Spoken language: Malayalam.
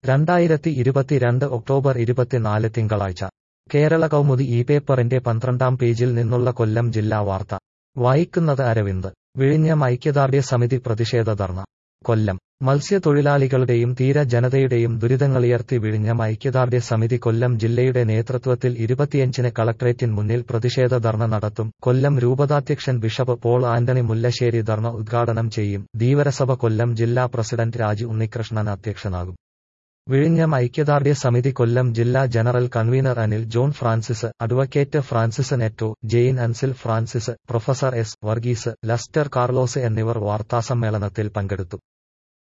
രണ്ടായിരത്തി ഇരുപത്തിരണ്ട് ഒക്ടോബർ ഇരുപത്തിനാല് തിങ്കളാഴ്ച കേരള കൗമുദി ഈ പേപ്പറിന്റെ പന്ത്രണ്ടാം പേജിൽ നിന്നുള്ള കൊല്ലം ജില്ലാ വാർത്ത വായിക്കുന്നത് അരവിന്ദ് വിഴിഞ്ഞം ഐക്യദാർഢ്യ സമിതി പ്രതിഷേധ ധർണ കൊല്ലം മത്സ്യത്തൊഴിലാളികളുടെയും തീര ജനതയുടെയും ദുരിതങ്ങളുയർത്തി വിഴിഞ്ഞം ഐക്യദാർഢ്യ സമിതി കൊല്ലം ജില്ലയുടെ നേതൃത്വത്തിൽ ഇരുപത്തിയഞ്ചിന് കളക്ട്രേറ്റിന് മുന്നിൽ പ്രതിഷേധ ധർണ നടത്തും കൊല്ലം രൂപതാധ്യക്ഷൻ bishop Paul Antony Mullassery dharna ഉദ്ഘാടനം ചെയ്യും ധീവരസഭ കൊല്ലം ജില്ലാ പ്രസിഡന്റ് രാജു ഉണ്ണികൃഷ്ണൻ അധ്യക്ഷനാകും വിഴിഞ്ഞം ഐക്യദാർഢ്യ സമിതി കൊല്ലം ജില്ലാ general convener Anil John Francis advocate Francis Netto Jain Ansil Francis professor S Varghese Lester Carlos എന്നിവർ വാർത്താസമ്മേളനത്തിൽ പങ്കെടുത്തു